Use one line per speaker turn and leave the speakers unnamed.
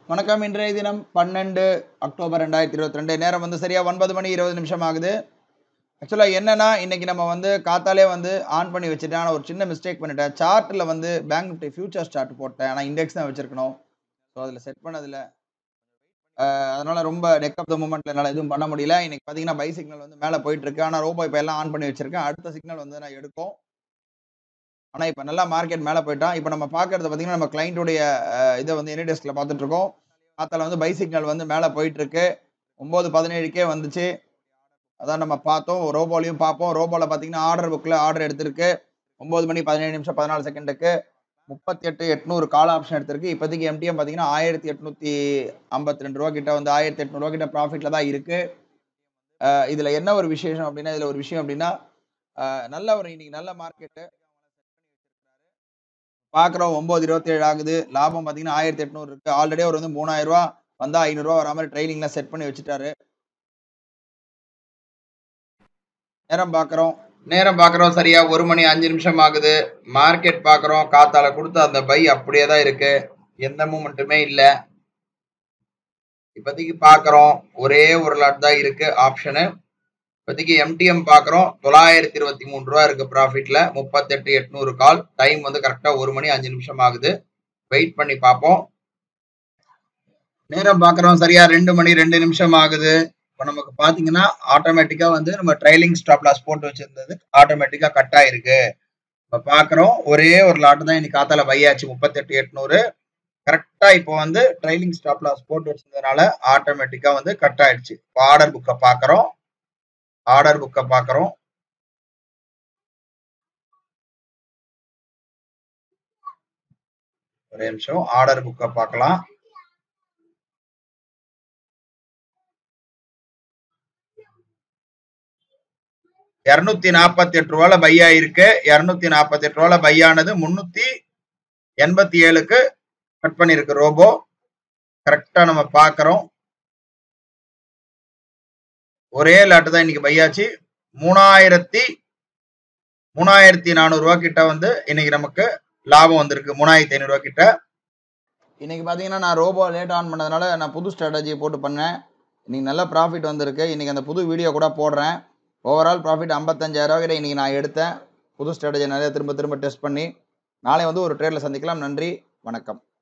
வணக்கம் இன்றைய தினம் பன்னெண்டு அக்டோபர் ரெண்டாயிரத்தி இருபத்தி ரெண்டு நேரம் வந்து சரியா ஒன்பது மணி இருபது நிமிஷம் ஆகுது ஆக்சுவலாக என்னன்னா இன்னைக்கு நம்ம வந்து காத்தாலே வந்து ஆன் பண்ணி வச்சுட்டேன் ஆனால் ஒரு சின்ன மிஸ்டேக் பண்ணிட்டேன் சார்ட்டில் வந்து பேங்க் நிஃப்டி ஃபியூச்சர் சார்ட் போட்டேன் ஆனால் இண்டெக்ஸ் தான் வச்சிருக்கணும் ஸோ அதில் செட் பண்ணதில்ல அஹ் அதனால ரொம்ப நெக் ஆஃப் த மூமெண்ட்ல என்னால் எதுவும் பண்ண முடியல இன்னைக்கு பார்த்தீங்கன்னா பை சிக்னல் வந்து மேலே போயிட்டு இருக்கு ஆனால் ரோபோ இப்போ எல்லாம் ஆன் பண்ணி வச்சிருக்கேன் அடுத்த சிக்னல் வந்து நான் எடுக்கும் ஆனால் இப்போ நல்லா மார்க்கெட் மேலே போயிட்டான் இப்போ நம்ம பார்க்கறது பார்த்தீங்கன்னா நம்ம கிளைண்ட்டுடைய இதை வந்து எனி டெஸ்கில் பார்த்துட்டு இருக்கோம் காத்தால வந்து பை சிக்னல் வந்து மேலே போயிட்டு இருக்கு ஒம்பது பதினேழுக்கே வந்துச்சு அதான் நம்ம பார்த்தோம் ரோபோலையும் பார்ப்போம் ரோபோவில் பார்த்தீங்கன்னா ஆர்டர் புக்கில் ஆர்டர் எடுத்திருக்கு ஒம்பது மணி பதினேழு நிமிஷம் பதினாலு செகண்டுக்கு முப்பத்தி எட்டு எட்நூறு கால் ஆப்ஷன் எடுத்திருக்கு இப்போதைக்கு எம்டிஎம் பார்த்தீங்கன்னா ஆயிரத்தி எட்நூற்றி ஐம்பத்தி ரெண்டு ரூபா கிட்ட வந்து ஆயிரத்தி எட்நூறுவா கிட்ட ப்ராஃபிட்டில் தான் இருக்கு அஹ் இதுல என்ன ஒரு விசேஷம் அப்படின்னா இதுல ஒரு விஷயம் அப்படின்னா அஹ் நல்ல ஒரு இன்னைக்கு நல்ல மார்க்கெட்டு பார்க்குறோம் ஒம்பது இருபத்தேழு ஆகுது லாபம் பார்த்தீங்கன்னா ஆயிரத்தி எட்நூறு இருக்கு ஆல்ரெடி அவர் வந்து மூணாயிரம் ரூபா வந்தா ஐநூறுரூவா வர மாதிரி ட்ரைனிங்லாம் செட் பண்ணி வச்சுட்டாரு நேரம் பார்க்குறோம் நேரம் பார்க்குறோம் சரியா ஒரு மணி அஞ்சு நிமிஷம் ஆகுது மார்க்கெட் பார்க்குறோம் காத்தால கொடுத்த அந்த பை அப்படியே தான் இருக்கு எந்த மூமெண்ட்டுமே இல்லை இப்போதைக்கு பார்க்குறோம் ஒரே ஒரு லாட் தான் இருக்கு ஆப்ஷனு இப்போதைக்கு எம்டிஎம் பார்க்குறோம் தொள்ளாயிரத்தி இருபத்தி மூணு ரூபா இருக்கு ப்ராஃபிட்ல முப்பத்தெட்டு எட்நூறு கால் டைம் வந்து கரெக்டாக ஒரு மணி அஞ்சு நிமிஷம் ஆகுது வெயிட் பண்ணி பார்ப்போம் நேரம் பார்க்குறோம் சரியா ரெண்டு மணி ரெண்டு நிமிஷம் ஆகுது இப்போ நமக்கு பார்த்தீங்கன்னா ஆட்டோமேட்டிக்காக வந்து நம்ம ட்ரைலிங் ஸ்டாப் லாஸ் போட்டு வச்சிருந்தது ஆட்டோமேட்டிக்காக கட் ஆயிருக்கு இப்போ பார்க்குறோம் ஒரே ஒரு லாட்டு தான் இன்னைக்கு காத்தால பையாச்சு முப்பத்தெட்டு எட்நூறு கரெக்டாக இப்போ வந்து ட்ரைலிங் ஸ்டாப் லாஸ் போட்டு வச்சிருந்ததுனால ஆட்டோமேட்டிக்காக வந்து கட் ஆயிடுச்சு இப்போ ஆர்டர் புக்கை பார்க்குறோம் ஆர்டர் புக்கை பார்க்குறோம் ஒரே நிமிஷம் ஆர்டர் புக்கை பார்க்கலாம் இரநூத்தி நாற்பத்தி எட்டு ரூபால பை ஆயிருக்கு இரநூத்தி நாற்பத்தி எட்டு ரூபால பை ஆனது முன்னூத்தி எண்பத்தி ஏழுக்கு கட் பண்ணிருக்கு ரோபோ கரெக்டா நம்ம பார்க்கறோம் ஒரே லாட்டு தான் இன்னைக்கு பையாச்சு மூணாயிரத்தி மூணாயிரத்தி நானூறு ரூபா கிட்ட வந்து இன்னைக்கு நமக்கு லாபம் வந்திருக்கு மூணாயிரத்தி ஐநூறு ரூபா கிட்ட இன்னைக்கு பார்த்தீங்கன்னா நான் ரோபோ லேட் ஆன் பண்ணதுனால நான் புது ஸ்ட்ராட்டஜியை போட்டு பண்ணேன் இன்னைக்கு நல்ல ப்ராஃபிட் வந்திருக்கு இன்னைக்கு அந்த புது வீடியோ கூட போடுறேன் ஓவரால் ப்ராஃபிட் ஐம்பத்தஞ்சாயிரம் கிட்ட இன்னைக்கு நான் எடுத்தேன் புது ஸ்ட்ராட்டஜி நிறைய திரும்ப திரும்ப டெஸ்ட் பண்ணி நாளை வந்து ஒரு ட்ரேடில் சந்திக்கலாம் நன்றி வணக்கம்